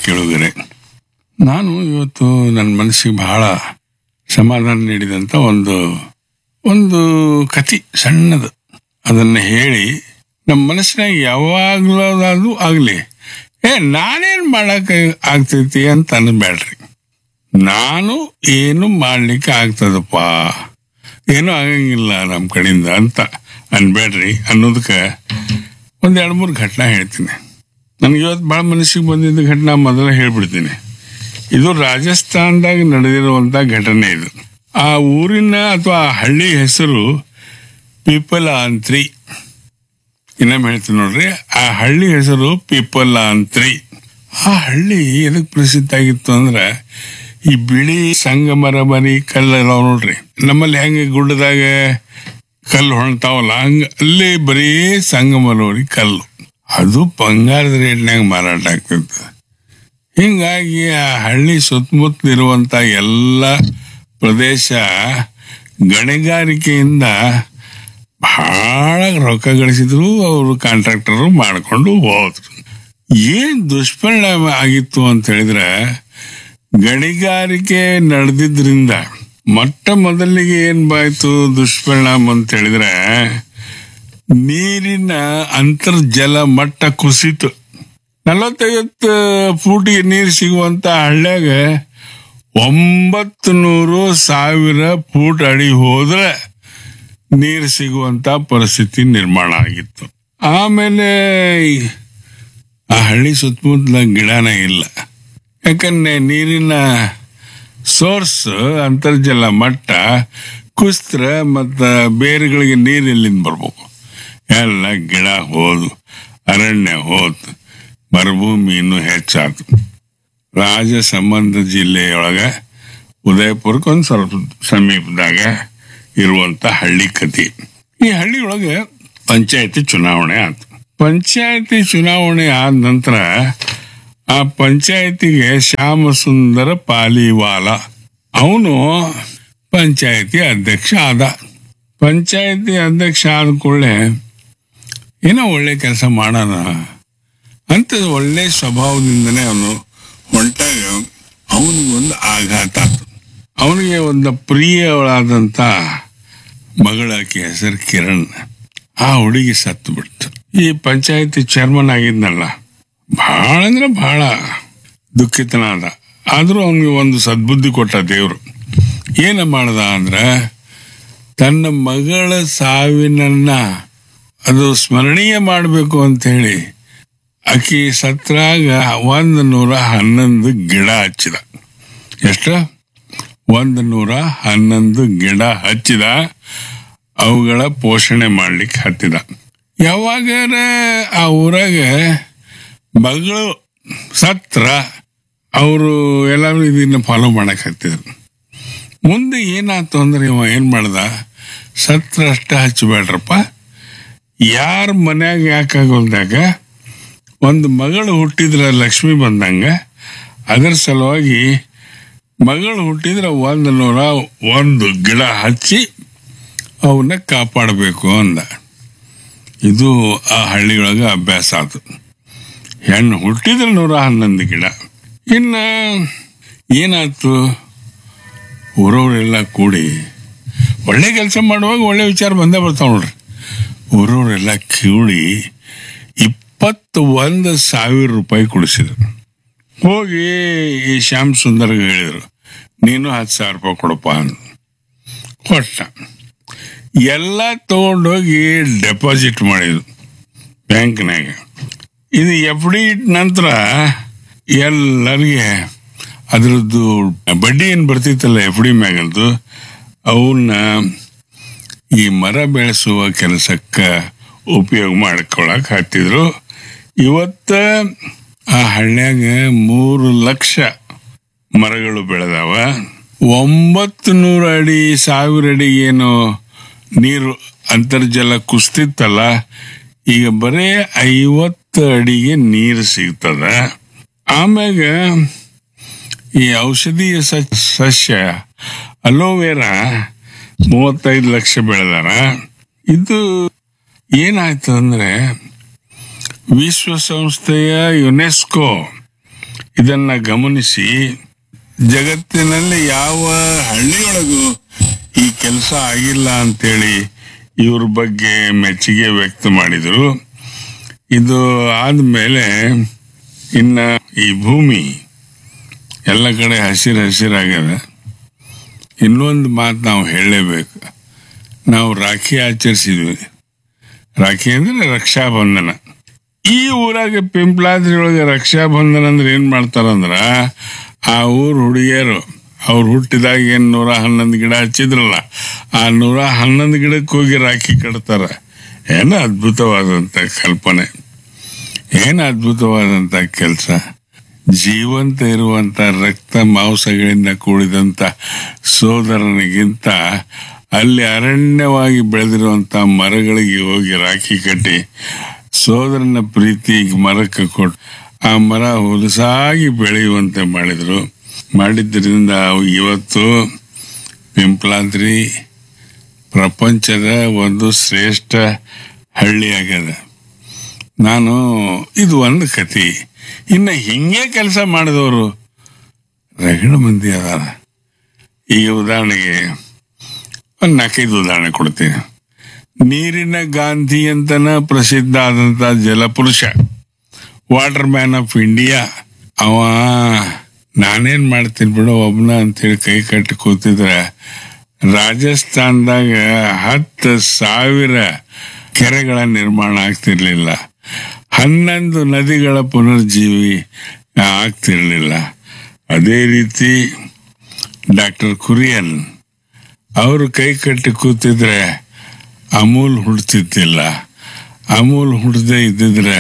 ಕೇಳುಗರೆ ನಾನು ಇವತ್ತು ನನ್ನ ಮನಸ್ಸಿಗೆ ಬಹಳ ಸಮಾಧಾನ ನೀಡಿದಂತ ಒಂದು ಒಂದು ಕತಿ ಸಣ್ಣದು ಅದನ್ನ ಹೇಳಿ ನಮ್ಮ ಮನಸ್ಸಿನಾಗ ಯಾವಾಗ್ಲೂ ಆಗ್ಲಿ ಏ ನಾನೇನ್ ಮಾಡಕ್ ಆಗ್ತೈತಿ ಅಂತ ಅನ್ಬೇಡ್ರಿ ನಾನು ಏನು ಮಾಡ್ಲಿಕ್ಕೆ ಆಗ್ತದಪ್ಪ ಏನೂ ಆಗಂಗಿಲ್ಲ ನಮ್ಮ ಕಡೆಯಿಂದ ಅಂತ ಅನ್ಬೇಡ್ರಿ ಅನ್ನೋದಕ್ಕೆ ಒಂದ್ ಎರಡು ಮೂರು ಘಟನಾ ಹೇಳ್ತೀನಿ ನನಗೆ ಇವತ್ತು ಭಾಳ ಮನಸ್ಸಿಗೆ ಬಂದಿದ್ದ ಘಟನಾ ಮೊದಲ ಹೇಳ್ಬಿಡ್ತೀನಿ ಇದು ರಾಜಸ್ಥಾನದಾಗ ನಡೆದಿರುವಂತ ಘಟನೆ ಇದು ಆ ಊರಿನ ಅಥವಾ ಆ ಹಳ್ಳಿ ಹೆಸರು ಪೀಪಲಾಂತ್ರಿ ಇನ್ನೊಮ್ಮೆ ಹೇಳ್ತೀನಿ ನೋಡ್ರಿ ಆ ಹಳ್ಳಿ ಹೆಸರು ಪೀಪಲಾಂತ್ರಿ ಆ ಹಳ್ಳಿ ಎದಕ್ ಪ್ರಸಿದ್ಧ ಆಗಿತ್ತು ಅಂದ್ರೆ ಈ ಬಿಳಿ ಸಂಗಮರ ಮರಿ ಕಲ್ಲೆಲ್ಲ ನೋಡ್ರಿ ನಮ್ಮಲ್ಲಿ ಹೆಂಗೆ ಗುಡ್ಡದಾಗ ಕಲ್ಲು ಹೊಣ್ತಾವಲ್ಲ ಹಂಗ ಅಲ್ಲಿ ಬರೀ ಸಂಗಮರವರಿ ಕಲ್ಲು ಅದು ಬಂಗಾರದ ರೇಟ್ನಾಗ ಮಾರಾಟ ಆಗ್ತಿತ್ತು ಹಿಂಗಾಗಿ ಆ ಹಳ್ಳಿ ಸುತ್ತಮುತ್ತಲಿರುವಂತ ಎಲ್ಲ ಪ್ರದೇಶ ಗಣಿಗಾರಿಕೆಯಿಂದ ಬಹಳ ರೊಕ್ಕ ಗಳಿಸಿದ್ರು ಅವರು ಕಾಂಟ್ರಾಕ್ಟರ್ ಮಾಡ್ಕೊಂಡು ಹೋದ್ರು ಏನ್ ದುಷ್ಪರಿಣಾಮ ಆಗಿತ್ತು ಅಂತ ಹೇಳಿದ್ರೆ ಗಣಿಗಾರಿಕೆ ನಡೆದಿದ್ರಿಂದ ಮೊಟ್ಟ ಮೊದಲಿಗೆ ಏನ್ ಬಾಯ್ತು ದುಷ್ಪರಿಣಾಮ ಅಂತ ಹೇಳಿದ್ರೆ ನೀರಿನ ಅಂತರ್ಜಲ ಮಟ್ಟ ಕುಸಿತು ನಲವತ್ತೈವತ್ತು ಫೂಟಿಗೆ ನೀರು ಸಿಗುವಂತ ಹಳ್ಳ್ಯಾಗ ಒಂಬತ್ತು ನೂರು ಸಾವಿರ ಫೂಟ್ ಅಡಿ ಹೋದ್ರೆ ನೀರು ಸಿಗುವಂತ ಪರಿಸ್ಥಿತಿ ನಿರ್ಮಾಣ ಆಗಿತ್ತು ಆಮೇಲೆ ಆ ಹಳ್ಳಿ ಸುತ್ತಮುತ್ತಲ ಗಿಡನೇ ಇಲ್ಲ ಯಾಕಂದ್ರೆ ನೀರಿನ ಸೋರ್ಸ್ ಅಂತರ್ಜಲ ಮಟ್ಟ ಕುಸ್ತ್ರ ಮತ್ತ ಬೇರುಗಳಿಗೆ ನೀರು ಎಲ್ಲಿಂದ ಬರ್ಬೇಕು ಎಲ್ಲ ಗಿಡ ಹೋದು ಅರಣ್ಯ ಹೋತು ಮರುಭೂಮಿ ಇನ್ನೂ ಹೆಚ್ಚಾತು ರಾಜ ಸಂಬಂಧ ಜಿಲ್ಲೆಯೊಳಗ ಉದಯಪುರಕ್ಕೆ ಒಂದು ಸ್ವಲ್ಪ ಸಮೀಪದಾಗ ಇರುವಂತ ಹಳ್ಳಿ ಕತಿ ಈ ಹಳ್ಳಿ ಒಳಗೆ ಪಂಚಾಯತಿ ಚುನಾವಣೆ ಆಯ್ತು ಪಂಚಾಯತಿ ಚುನಾವಣೆ ಆದ ನಂತರ ಆ ಪಂಚಾಯತಿಗೆ ಶ್ಯಾಮ ಸುಂದರ ಪಾಲಿವಾಲ ಅವನು ಪಂಚಾಯತಿ ಅಧ್ಯಕ್ಷ ಆದ ಪಂಚಾಯತಿ ಅಧ್ಯಕ್ಷ ಆದ ಕೂಡಲೇ ಏನೋ ಒಳ್ಳೆ ಕೆಲಸ ಮಾಡೋಣ ಅಂತ ಒಳ್ಳೆ ಸ್ವಭಾವದಿಂದನೇ ಅವನು ಹೊಂಟಾಗ ಅವನಿಗೆ ಒಂದು ಆಘಾತ ಆಯ್ತು ಅವನಿಗೆ ಒಂದು ಪ್ರಿಯವಾದಂತ ಮಗಳಾಕಿ ಹೆಸರು ಕಿರಣ್ ಆ ಹುಡುಗಿ ಸತ್ತು ಬಿಡ್ತು ಈ ಪಂಚಾಯತಿ ಚೇರ್ಮನ್ ಆಗಿದ್ನಲ್ಲ ಬಹಳ ಅಂದ್ರೆ ಬಹಳ ದುಃಖಿತನಾದ ಆದ್ರೂ ಅವನಿಗೆ ಒಂದು ಸದ್ಬುದ್ಧಿ ಕೊಟ್ಟ ದೇವ್ರು ಏನ ಮಾಡ್ದ ಅಂದ್ರ ತನ್ನ ಮಗಳ ಸಾವಿನನ್ನ ಅದು ಸ್ಮರಣೀಯ ಮಾಡಬೇಕು ಅಂತ ಹೇಳಿ ಆಕಿ ಸತ್ರಾಗ ಒಂದು ನೂರ ಹನ್ನೊಂದು ಗಿಡ ಹಚ್ಚಿದ ಎಷ್ಟ ಒಂದು ನೂರ ಹನ್ನೊಂದು ಗಿಡ ಹಚ್ಚಿದ ಅವುಗಳ ಪೋಷಣೆ ಮಾಡ್ಲಿಕ್ಕೆ ಹತ್ತಿದ ಯಾವಾಗಾರ ಆ ಊರಾಗ ಮಗಳು ಸತ್ರ ಅವರು ಎಲ್ಲರೂ ಇದನ್ನ ಫಾಲೋ ಮಾಡಕ್ ಹತ್ತಿದ್ರು ಮುಂದೆ ಏನಾಯ್ತು ಅಂದ್ರೆ ಇವ ಏನ್ ಮಾಡ್ದ ಸತ್ರ ಅಷ್ಟ ಹಚ್ಚಬೇಡ್ರಪ್ಪ ಯಾರ ಮನ್ಯಾಗ ಯಾಕಾಗೋಲ್ದಾಗ ಒಂದು ಮಗಳು ಹುಟ್ಟಿದ್ರ ಲಕ್ಷ್ಮಿ ಬಂದಂಗ ಅದರ ಸಲುವಾಗಿ ಮಗಳು ಹುಟ್ಟಿದ್ರೆ ಒಂದು ನೂರ ಒಂದು ಗಿಡ ಹಚ್ಚಿ ಅವನ್ನ ಕಾಪಾಡಬೇಕು ಅಂದ ಇದು ಆ ಹಳ್ಳಿಯೊಳಗೆ ಅಭ್ಯಾಸ ಆತು ಹೆಣ್ಣು ಹುಟ್ಟಿದ್ರೆ ನೂರ ಹನ್ನೊಂದು ಗಿಡ ಇನ್ನ ಏನಾಯ್ತು ಊರವರೆಲ್ಲ ಕೂಡಿ ಒಳ್ಳೆ ಕೆಲಸ ಮಾಡುವಾಗ ಒಳ್ಳೆ ವಿಚಾರ ಬಂದೇ ಬರ್ತಾವ ನೋಡ್ರಿ ಊರವರೆಲ್ಲ ಕೂಡಿ ಇಪ್ಪತ್ತು ಒಂದು ಸಾವಿರ ರೂಪಾಯಿ ಕೊಡಿಸಿದ್ರು ಹೋಗಿ ಈ ಶ್ಯಾಮ್ ಸುಂದರ್ಗೆ ಹೇಳಿದ್ರು ನೀನು ಹತ್ತು ಸಾವಿರ ರೂಪಾಯಿ ಕೊಡಪ್ಪ ಅಂತ ಕೊಟ್ಟ ಎಲ್ಲ ತಗೊಂಡೋಗಿ ಡೆಪಾಸಿಟ್ ಮಾಡಿದ್ರು ಬ್ಯಾಂಕ್ನಾಗ ಇದು ಎಫ್ ಡಿ ಇಟ್ಟ ನಂತರ ಎಲ್ಲರಿಗೆ ಅದ್ರದ್ದು ಬಡ್ಡಿ ಏನು ಬರ್ತಿತ್ತಲ್ಲ ಎಫ್ ಡಿ ಮ್ಯಾಗಂದು ಅವನ್ನ ಈ ಮರ ಬೆಳೆಸುವ ಕೆಲಸಕ್ಕೆ ಉಪಯೋಗ ಮಾಡ್ಕೊಳಕ್ ಹತ್ತಿದ್ರು ಇವತ್ತ ಆ ಹಳ್ಳ್ಯಾಗ ಮೂರು ಲಕ್ಷ ಮರಗಳು ಬೆಳೆದಾವ ಒಂಬತ್ತು ನೂರು ಅಡಿ ಸಾವಿರ ಅಡಿ ಏನು ನೀರು ಅಂತರ್ಜಲ ಕುಸ್ತಿತ್ತಲ್ಲ ಈಗ ಬರೇ ಐವತ್ತು ಅಡಿಗೆ ನೀರು ಸಿಗ್ತದ ಆಮ್ಯಾಗ ಈ ಔಷಧೀಯ ಸ- ಸಸ್ಯ ಅಲೋವೆರಾ ಮೂವತ್ತೈದು ಲಕ್ಷ ಬೆಳೆದಾರ ಇದು ಏನಾಯ್ತು ಅಂದ್ರೆ ವಿಶ್ವಸಂಸ್ಥೆಯ ಯುನೆಸ್ಕೋ ಇದನ್ನ ಗಮನಿಸಿ ಜಗತ್ತಿನಲ್ಲಿ ಯಾವ ಹಳ್ಳಿಯೊಳಗೂ ಈ ಕೆಲಸ ಆಗಿಲ್ಲ ಅಂತೇಳಿ ಇವ್ರ ಬಗ್ಗೆ ಮೆಚ್ಚುಗೆ ವ್ಯಕ್ತ ಮಾಡಿದರು ಇದು ಆದ್ಮೇಲೆ ಇನ್ನ ಈ ಭೂಮಿ ಎಲ್ಲ ಕಡೆ ಹಸಿರು ಹಸಿರಾಗ್ಯದ ಇನ್ನೊಂದು ಮಾತು ನಾವು ಹೇಳಲೇಬೇಕು ನಾವು ರಾಖಿ ಆಚರಿಸಿದ್ವಿ ರಾಖಿ ಅಂದ್ರೆ ರಕ್ಷಾಬಂಧನ ಈ ಊರಾಗ ಪಿಂಪ್ಲಾದ್ರಿ ಒಳಗೆ ರಕ್ಷಾಬಂಧನ ಅಂದ್ರೆ ಏನ್ ಮಾಡ್ತಾರಂದ್ರ ಆ ಊರ್ ಹುಡುಗಿಯರು ಅವ್ರು ಹುಟ್ಟಿದಾಗ ಏನ್ ನೂರ ಹನ್ನೊಂದು ಗಿಡ ಹಚ್ಚಿದ್ರಲ್ಲ ಆ ನೂರ ಹನ್ನೊಂದು ಗಿಡಕ್ಕೆ ಹೋಗಿ ರಾಖಿ ಕಟ್ತಾರ ಏನು ಅದ್ಭುತವಾದಂತ ಕಲ್ಪನೆ ಏನು ಅದ್ಭುತವಾದಂತ ಕೆಲಸ ಜೀವಂತ ಇರುವಂತ ರಕ್ತ ಮಾಂಸಗಳಿಂದ ಕೂಡಿದಂತ ಸೋದರನಿಗಿಂತ ಅಲ್ಲಿ ಅರಣ್ಯವಾಗಿ ಬೆಳೆದಿರುವಂತ ಮರಗಳಿಗೆ ಹೋಗಿ ರಾಖಿ ಕಟ್ಟಿ ಸೋದರನ ಪ್ರೀತಿ ಮರಕ್ಕೆ ಕೊಟ್ಟು ಆ ಮರ ಹುಲಸಾಗಿ ಬೆಳೆಯುವಂತೆ ಮಾಡಿದ್ರು ಮಾಡಿದ್ರಿಂದ ಇವತ್ತು ಪಿಂಪ್ಲಾದ್ರಿ ಪ್ರಪಂಚದ ಒಂದು ಶ್ರೇಷ್ಠ ಹಳ್ಳಿ ಆಗ್ಯದ ನಾನು ಇದು ಒಂದು ಕತಿ ಇನ್ನು ಹಿಂಗೆ ಕೆಲಸ ಮಾಡಿದವರು ರಗಡ ಮಂದಿ ಅದಾರ ಈಗ ಉದಾಹರಣೆಗೆ ಒಂದು ನಾಲ್ಕೈದು ಉದಾಹರಣೆ ಕೊಡ್ತೀನಿ ನೀರಿನ ಗಾಂಧಿ ಅಂತನ ಪ್ರಸಿದ್ಧ ಆದಂತ ಜಲಪುರುಷ ವಾಟರ್ ಮ್ಯಾನ್ ಆಫ್ ಇಂಡಿಯಾ ಅವ ನಾನೇನ್ ಮಾಡ್ತೀನಿ ಬಿಡು ಒಬ್ನ ಅಂತೇಳಿ ಕೈ ಕಟ್ಟಿ ಕೂತಿದ್ರೆ ರಾಜಸ್ಥಾನದಾಗ ಹತ್ತು ಸಾವಿರ ಕೆರೆಗಳ ನಿರ್ಮಾಣ ಆಗ್ತಿರ್ಲಿಲ್ಲ ಹನ್ನೊಂದು ನದಿಗಳ ಪುನರ್ಜೀವಿ ಆಗ್ತಿರ್ಲಿಲ್ಲ ಅದೇ ರೀತಿ ಡಾಕ್ಟರ್ ಕುರಿಯನ್ ಅವರು ಕೈ ಕಟ್ಟಿ ಕೂತಿದ್ರೆ ಅಮೂಲ್ ಹುಡ್ತಿದ್ದಿಲ್ಲ ಅಮೂಲ್ ಹುಡ್ದೇ ಇದ್ದಿದ್ರೆ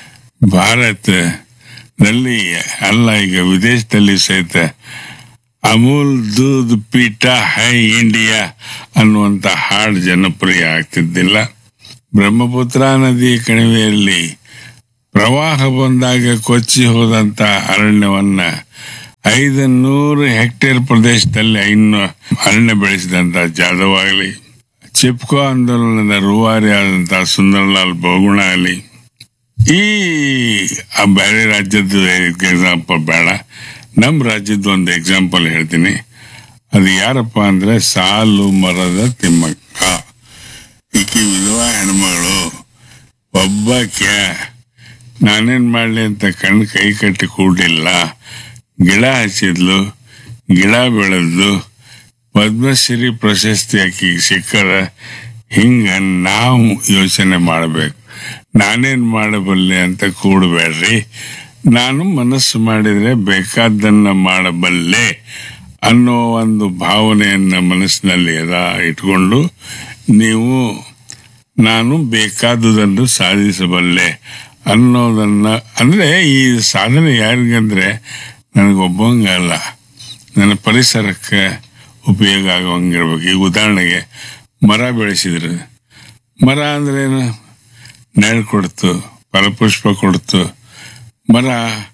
ಭಾರತದಲ್ಲಿ ಅಲ್ಲ ಈಗ ವಿದೇಶದಲ್ಲಿ ಸಹಿತ ಅಮೂಲ್ ದೂದ್ ಪೀಠ ಹೈ ಇಂಡಿಯಾ ಅನ್ನುವಂತ ಹಾಡು ಜನಪ್ರಿಯ ಆಗ್ತಿದ್ದಿಲ್ಲ ಬ್ರಹ್ಮಪುತ್ರ ನದಿ ಕಣಿವೆಯಲ್ಲಿ ಪ್ರವಾಹ ಬಂದಾಗ ಕೊಚ್ಚಿ ಹೋದಂತ ಅರಣ್ಯವನ್ನ ಐದು ನೂರು ಹೆಕ್ಟೇರ್ ಪ್ರದೇಶದಲ್ಲಿ ಇನ್ನು ಅರಣ್ಯ ಬೆಳೆಸಿದಂತ ಜಾಧವ್ ಆಗಲಿ ಚಿಪ್ಕೋ ಆಂದೋಲನದ ರೂವಾರಿ ಆದಂತ ಸುಂದರ್ಲಾಲ್ ಬಹುಗುಣ ಆಗಲಿ ಈ ಆ ಬೇರೆ ರಾಜ್ಯದ ಎಕ್ಸಾಂಪಲ್ ಬೇಡ ನಮ್ಮ ರಾಜ್ಯದ ಒಂದು ಎಕ್ಸಾಂಪಲ್ ಹೇಳ್ತೀನಿ ಅದು ಯಾರಪ್ಪ ಅಂದ್ರೆ ಸಾಲು ಮರದ ತಿಮ್ಮಕ್ಕ ಈಕೆ ವಿಧವಾ ಹೆಣ್ಮಗಳು ಒಬ್ಬಕ್ಕೆ ನಾನೇನ್ ಮಾಡ್ಲಿ ಅಂತ ಕಣ್ಣು ಕೈ ಕಟ್ಟಿ ಕೂಡಲಿಲ್ಲ ಗಿಡ ಹಚ್ಚಿದ್ಲು ಗಿಡ ಬೆಳೆದ್ಲು ಪದ್ಮಶ್ರೀ ಪ್ರಶಸ್ತಿ ಆಕಿಗೆ ಸಿಕ್ಕರ ಹಿಂಗ ನಾವು ಯೋಚನೆ ಮಾಡಬೇಕು ನಾನೇನ್ ಮಾಡಬಲ್ಲೆ ಅಂತ ಕೂಡಬೇಡ್ರಿ ನಾನು ಮನಸ್ಸು ಮಾಡಿದ್ರೆ ಬೇಕಾದ್ದನ್ನ ಮಾಡಬಲ್ಲೆ ಅನ್ನೋ ಒಂದು ಭಾವನೆಯನ್ನ ಮನಸ್ಸಿನಲ್ಲಿ ಎದ ಇಟ್ಕೊಂಡು ನೀವು ನಾನು ಬೇಕಾದುದನ್ನು ಸಾಧಿಸಬಲ್ಲೆ ಅನ್ನೋದನ್ನ ಅಂದ್ರೆ ಈ ಸಾಧನೆ ಯಾರಿಗಂದ್ರೆ ನನಗೊಬ್ಬಂಗಲ್ಲ ನನ್ನ ಪರಿಸರಕ್ಕೆ ಉಪಯೋಗ ಆಗುವಂಗಿರ್ಬೇಕು ಈಗ ಉದಾಹರಣೆಗೆ ಮರ ಬೆಳೆಸಿದ್ರು ಮರ ಅಂದ್ರೇನು ನೆರಳು ಕೊಡ್ತು ಫಲಪುಷ್ಪ ಕೊಡ್ತು ಮರ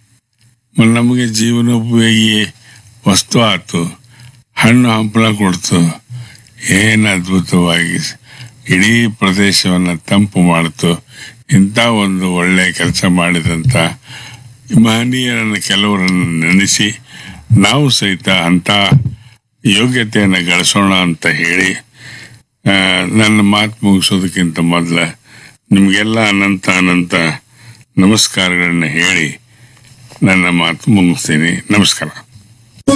ನಮಗೆ ಜೀವನೋಪಯೋಗಿ ವಸ್ತು ಆತು ಹಣ್ಣು ಹಂಪಲ ಕೊಡ್ತು ಏನು ಅದ್ಭುತವಾಗಿ ಇಡೀ ಪ್ರದೇಶವನ್ನು ತಂಪು ಮಾಡ್ತು ಇಂಥ ಒಂದು ಒಳ್ಳೆಯ ಕೆಲಸ ಮಾಡಿದಂಥ ಮಹನೀಯರನ್ನು ಕೆಲವರನ್ನು ನೆನೆಸಿ ನಾವು ಸಹಿತ ಅಂಥ ಯೋಗ್ಯತೆಯನ್ನು ಗಳಿಸೋಣ ಅಂತ ಹೇಳಿ ಆ, ನನ್ನ ಮಾತು ಮುಗಿಸೋದಕ್ಕಿಂತ ಮೊದಲ ನಿಮಗೆಲ್ಲ ಅನಂತ ಅನಂತ ನಮಸ್ಕಾರಗಳನ್ನ ಹೇಳಿ ನನ್ನ ಮಾತು ಮುಗಿಸ್ತೀನಿ ನಮಸ್ಕಾರ